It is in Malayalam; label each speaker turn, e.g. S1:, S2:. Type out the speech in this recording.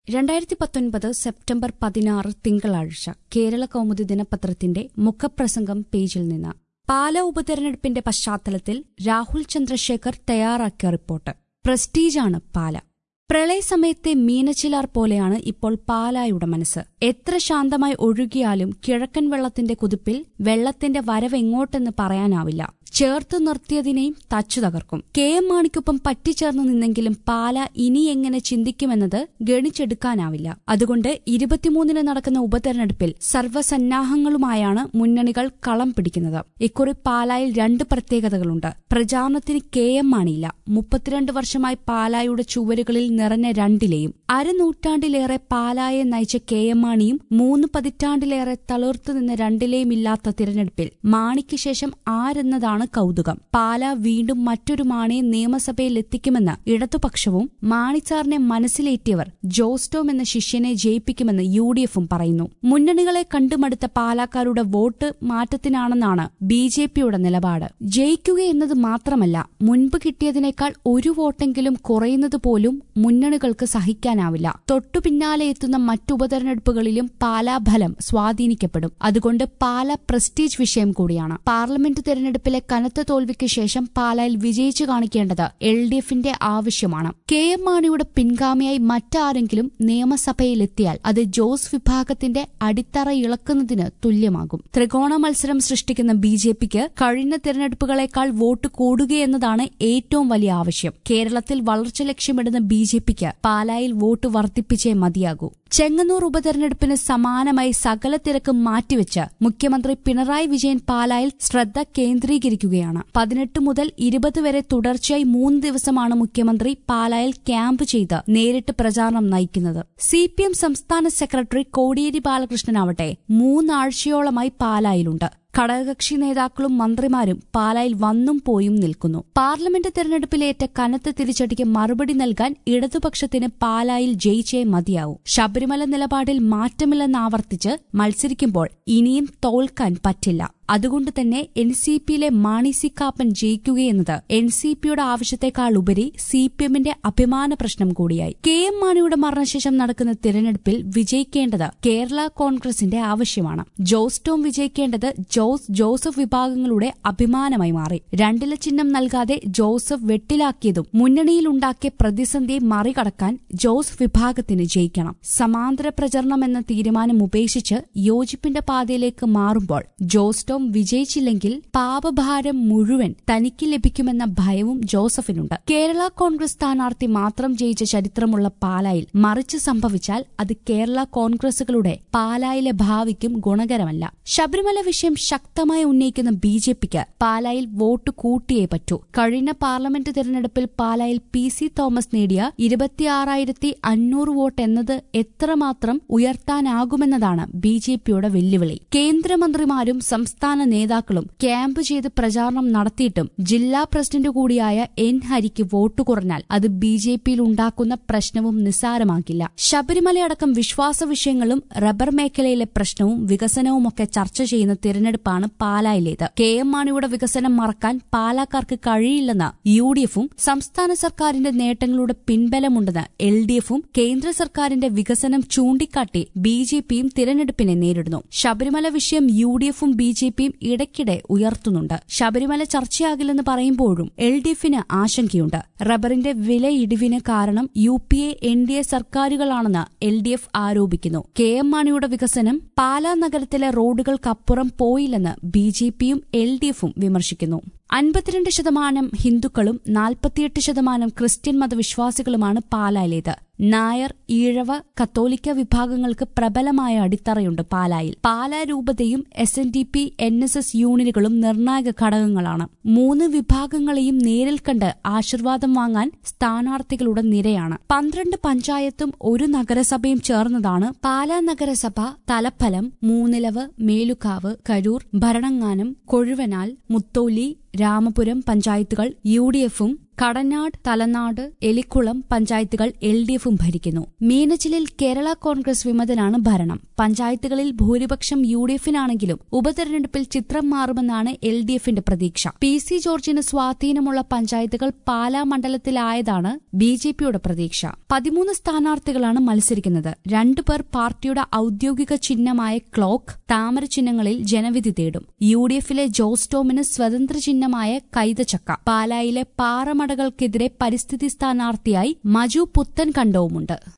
S1: രണ്ടായിരത്തി പത്തൊൻപത് സെപ്റ്റംബർ പതിനാറ് തിങ്കളാഴ്ച കേരള കൗമുദി ദിനപത്രത്തിന്റെ മുഖപ്രസംഗം പേജിൽ നിന്ന് പാല ഉപതെരഞ്ഞെടുപ്പിന്റെ പശ്ചാത്തലത്തിൽ രാഹുൽ ചന്ദ്രശേഖർ തയ്യാറാക്കിയ റിപ്പോർട്ട് പ്രസ്റ്റീജാണ് പാല പ്രളയസമയത്തെ മീനച്ചിലാർ പോലെയാണ് ഇപ്പോൾ പാലായുടെ മനസ്സ് എത്ര ശാന്തമായി ഒഴുകിയാലും കിഴക്കൻ വെള്ളത്തിന്റെ കുതിപ്പിൽ വെള്ളത്തിന്റെ വരവെങ്ങോട്ടെന്ന് പറയാനാവില്ല ചേർത്ത് നിർത്തിയതിനെയും തച്ചു തകർക്കും കെ എം മാണിക്കൊപ്പം പറ്റിച്ചേർന്ന് നിന്നെങ്കിലും പാല ഇനി എങ്ങനെ ചിന്തിക്കുമെന്നത് ഗണിച്ചെടുക്കാനാവില്ല അതുകൊണ്ട് ഇരുപത്തിമൂന്നിന് നടക്കുന്ന ഉപതെരഞ്ഞെടുപ്പിൽ സർവ്വസന്നാഹങ്ങളുമായാണ് മുന്നണികൾ കളം പിടിക്കുന്നത് ഇക്കുറി പാലായിൽ രണ്ട് പ്രത്യേകതകളുണ്ട് പ്രചാരണത്തിന് കെ എം മാണിയില്ല മുപ്പത്തിരണ്ട് വർഷമായി പാലായുടെ ചുവരുകളിൽ നിറഞ്ഞ രണ്ടിലെയും അരനൂറ്റാണ്ടിലേറെ പാലായെ നയിച്ച കെ എം മാണിയും മൂന്ന് പതിറ്റാണ്ടിലേറെ തളിർത്തു നിന്ന രണ്ടിലെയും ഇല്ലാത്ത തിരഞ്ഞെടുപ്പിൽ മാണിക്ക് ശേഷം ആരെന്നതാണ് കൗതുകം പാല വീണ്ടും മറ്റൊരു മാണിയെ നിയമസഭയിൽ എത്തിക്കുമെന്ന് ഇടതുപക്ഷവും മാണിച്ചാറിനെ മനസ്സിലേറ്റിയവർ ജോസ്റ്റോം എന്ന ശിഷ്യനെ ജയിപ്പിക്കുമെന്ന് യു ഡി എഫും പറയുന്നു മുന്നണികളെ കണ്ടുമടുത്ത പാലാക്കാരുടെ വോട്ട് മാറ്റത്തിനാണെന്നാണ് ബി ജെ പിയുടെ നിലപാട് ജയിക്കുക എന്നത് മാത്രമല്ല മുൻപ് കിട്ടിയതിനേക്കാൾ ഒരു വോട്ടെങ്കിലും കുറയുന്നത് പോലും മുന്നണികൾക്ക് സഹിക്കാനാവില്ല തൊട്ടു പിന്നാലെ എത്തുന്ന മറ്റു ഉപതെരഞ്ഞെടുപ്പുകളിലും പാലാ ഫലം സ്വാധീനിക്കപ്പെടും അതുകൊണ്ട് പാല പ്രസ്റ്റീജ് വിഷയം കൂടിയാണ് പാർലമെന്റ് തെരഞ്ഞെടുപ്പിലെ കനത്ത തോൽവിക്ക് ശേഷം പാലായിൽ വിജയിച്ചു കാണിക്കേണ്ടത് എൽ ഡി എഫിന്റെ ആവശ്യമാണ് കെ എം മാണിയുടെ പിൻഗാമിയായി മറ്റാരെങ്കിലും നിയമസഭയിലെത്തിയാൽ അത് ജോസ് വിഭാഗത്തിന്റെ അടിത്തറ ഇളക്കുന്നതിന് തുല്യമാകും ത്രികോണ മത്സരം സൃഷ്ടിക്കുന്ന ബി ജെ പിക്ക് കഴിഞ്ഞ തെരഞ്ഞെടുപ്പുകളെക്കാൾ വോട്ട് കൂടുകയെന്നതാണ് ഏറ്റവും വലിയ ആവശ്യം കേരളത്തിൽ വളർച്ച ലക്ഷ്യമിടുന്ന ബി ജെ പിക്ക് പാലായിൽ വോട്ട് വർദ്ധിപ്പിച്ചേ മതിയാകൂ ചെങ്ങന്നൂർ ഉപതെരഞ്ഞെടുപ്പിന് സമാനമായി സകല തിരക്കും മാറ്റിവെച്ച് മുഖ്യമന്ത്രി പിണറായി വിജയൻ പാലായിൽ ശ്രദ്ധ കേന്ദ്രീകരിക്കുകയാണ് പതിനെട്ട് മുതൽ ഇരുപത് വരെ തുടർച്ചയായി മൂന്ന് ദിവസമാണ് മുഖ്യമന്ത്രി പാലായിൽ ക്യാമ്പ് ചെയ്ത് നേരിട്ട് പ്രചാരണം നയിക്കുന്നത് സി പി എം സംസ്ഥാന സെക്രട്ടറി കോടിയേരി ബാലകൃഷ്ണനാവട്ടെ മൂന്നാഴ്ചയോളമായി പാലായിലുണ്ട് ഘടകകക്ഷി നേതാക്കളും മന്ത്രിമാരും പാലായിൽ വന്നും പോയും നിൽക്കുന്നു പാർലമെന്റ് തെരഞ്ഞെടുപ്പിലേറ്റ കനത്ത തിരിച്ചടിക്ക് മറുപടി നൽകാൻ ഇടതുപക്ഷത്തിന് പാലായിൽ ജയിച്ചേ മതിയാവൂ ശബരിമല നിലപാടിൽ മാറ്റമില്ലെന്നാവർത്തിച്ച് മത്സരിക്കുമ്പോൾ ഇനിയും തോൽക്കാൻ പറ്റില്ല അതുകൊണ്ട് തന്നെ എൻ സി പിയിലെ മാണി സി കാപ്പൻ ജയിക്കുകയെന്നത് എൻ സി പിയുടെ ആവശ്യത്തെക്കാൾ ഉപരി സി പി എമ്മിന്റെ അഭിമാന പ്രശ്നം കൂടിയായി കെ എം മാണിയുടെ മരണശേഷം നടക്കുന്ന തിരഞ്ഞെടുപ്പിൽ വിജയിക്കേണ്ടത് കേരള കോൺഗ്രസിന്റെ ആവശ്യമാണ് ജോസ് ടോം വിജയിക്കേണ്ടത് ജോസ് ജോസഫ് വിഭാഗങ്ങളുടെ അഭിമാനമായി മാറി രണ്ടില ചിഹ്നം നൽകാതെ ജോസഫ് വെട്ടിലാക്കിയതും മുന്നണിയിലുണ്ടാക്കിയ പ്രതിസന്ധിയെ മറികടക്കാൻ ജോസ് വിഭാഗത്തിന് ജയിക്കണം സമാന്തര പ്രചരണം എന്ന തീരുമാനം ഉപേക്ഷിച്ച് യോജിപ്പിന്റെ പാതയിലേക്ക് മാറുമ്പോൾ ജോസ് ടോം വിജയിച്ചില്ലെങ്കിൽ പാപഭാരം മുഴുവൻ തനിക്ക് ലഭിക്കുമെന്ന ഭയവും ജോസഫിനുണ്ട് കേരള കോൺഗ്രസ് സ്ഥാനാർത്ഥി മാത്രം ജയിച്ച ചരിത്രമുള്ള പാലായിൽ മറിച്ച് സംഭവിച്ചാൽ അത് കേരള കോൺഗ്രസുകളുടെ പാലായിലെ ഭാവിക്കും ഗുണകരമല്ല ശബരിമല വിഷയം ശക്തമായി ഉന്നയിക്കുന്ന ബി ജെ പിക്ക് പാലായിൽ വോട്ട് കൂട്ടിയേ പറ്റൂ കഴിഞ്ഞ പാർലമെന്റ് തെരഞ്ഞെടുപ്പിൽ പാലായിൽ പി സി തോമസ് നേടിയ ഇരുപത്തിയാറായിരത്തി അഞ്ഞൂറ് വോട്ട് എന്നത് എത്രമാത്രം ഉയർത്താനാകുമെന്നതാണ് ബി ജെ പിയുടെ വെല്ലുവിളി കേന്ദ്രമന്ത്രിമാരും സംസ്ഥാന നേതാക്കളും ക്യാമ്പ് ചെയ്ത് പ്രചാരണം നടത്തിയിട്ടും ജില്ലാ പ്രസിഡന്റ് കൂടിയായ എൻ ഹരിക്ക് വോട്ട് കുറഞ്ഞാൽ അത് ബി ജെ പിയിൽ ഉണ്ടാക്കുന്ന പ്രശ്നവും നിസ്സാരമാക്കില്ല ശബരിമലയടക്കം വിശ്വാസ വിഷയങ്ങളും റബ്ബർ മേഖലയിലെ പ്രശ്നവും വികസനവുമൊക്കെ ചർച്ച ചെയ്യുന്ന തിരഞ്ഞെടുപ്പാണ് പാലായിലേത് കെ എം മാണിയുടെ വികസനം മറക്കാൻ പാലാക്കാർക്ക് കഴിയില്ലെന്ന് യു ഡി എഫും സംസ്ഥാന സർക്കാരിന്റെ നേട്ടങ്ങളുടെ പിൻബലമുണ്ടെന്ന് എൽ ഡി എഫും കേന്ദ്ര സർക്കാരിന്റെ വികസനം ചൂണ്ടിക്കാട്ടി ബി ജെ പിയും തിരഞ്ഞെടുപ്പിനെ നേരിടുന്നു ശബരിമല വിഷയം യു ഡി എഫും ബി ജെ പിയും ഇടയ്ക്കിടെ ഉയർത്തുന്നുണ്ട് ശബരിമല ചർച്ചയാകില്ലെന്ന് പറയുമ്പോഴും എൽ ഡി എഫിന് ആശങ്കയുണ്ട് റബ്ബറിന്റെ വില ഇടിവിന് കാരണം U P A N D A സർക്കാരുകളാണെന്ന് എൽ ഡി എഫ് ആരോപിക്കുന്നു കെ എം മാണിയുടെ വികസനം പാലാ നഗരത്തിലെ റോഡുകൾക്കപ്പുറം പോയില്ലെന്ന് ബി ജെ പിയും എൽ ഡി എഫും വിമർശിക്കുന്നു അൻപത്തിരണ്ട് ശതമാനം ഹിന്ദുക്കളും നാൽപ്പത്തിയെട്ട് ശതമാനം ക്രിസ്ത്യൻ മതവിശ്വാസികളുമാണ് പാലായിലേത് നായർ ഈഴവ കത്തോലിക്ക വിഭാഗങ്ങൾക്ക് പ്രബലമായ അടിത്തറയുണ്ട് പാലായിൽ പാലാ രൂപതയും S N D P N S S യൂണിയനുകളും നിർണായക ഘടകങ്ങളാണ് മൂന്ന് വിഭാഗങ്ങളെയും നേരിൽ കണ്ട് ആശീർവാദം വാങ്ങാൻ സ്ഥാനാർത്ഥികളുടെ നിരയാണ് പന്ത്രണ്ട് പഞ്ചായത്തും ഒരു നഗരസഭയും ചേർന്നതാണ് പാലാ നഗരസഭ തലപ്പലം മൂന്നിലവ് മേലുകാവ് കരൂർ ഭരണങ്ങാനം കൊഴുവനാൽ മുത്തോലി രാമപുരം പഞ്ചായത്തുകൾ യു ഡി എഫും കടനാട് തലനാട് എലിക്കുളം പഞ്ചായത്തുകൾ എൽ ഡി എഫും ഭരിക്കുന്നു മീനച്ചിലിൽ കേരള കോൺഗ്രസ് വിമതനാണ് ഭരണം പഞ്ചായത്തുകളിൽ ഭൂരിപക്ഷം യു ഡി എഫിനാണെങ്കിലും ഉപതെരഞ്ഞെടുപ്പിൽ ചിത്രം മാറുമെന്നാണ് എൽ ഡി എഫിന്റെ പ്രതീക്ഷ പി സി ജോർജിന് സ്വാധീനമുള്ള പഞ്ചായത്തുകൾ പാലാ മണ്ഡലത്തിലായതാണ് ബി ജെ പിയുടെ പ്രതീക്ഷ പതിമൂന്ന് സ്ഥാനാർത്ഥികളാണ് മത്സരിക്കുന്നത് രണ്ടുപേർ പാർട്ടിയുടെ ഔദ്യോഗിക ചിഹ്നമായ ക്ലോക്ക് താമര ചിഹ്നങ്ങളിൽ ജനവിധി തേടും യു ഡി എഫിലെ ജോസ് ടോമിന് സ്വതന്ത്ര ചിഹ്നമായ കൈതച്ചക്ക പാലായിലെ പാറമടകൾക്കെതിരെ പരിസ്ഥിതി സ്ഥാനാർത്ഥിയായി മജു പുത്തൻ കണ്ടവുമുണ്ട്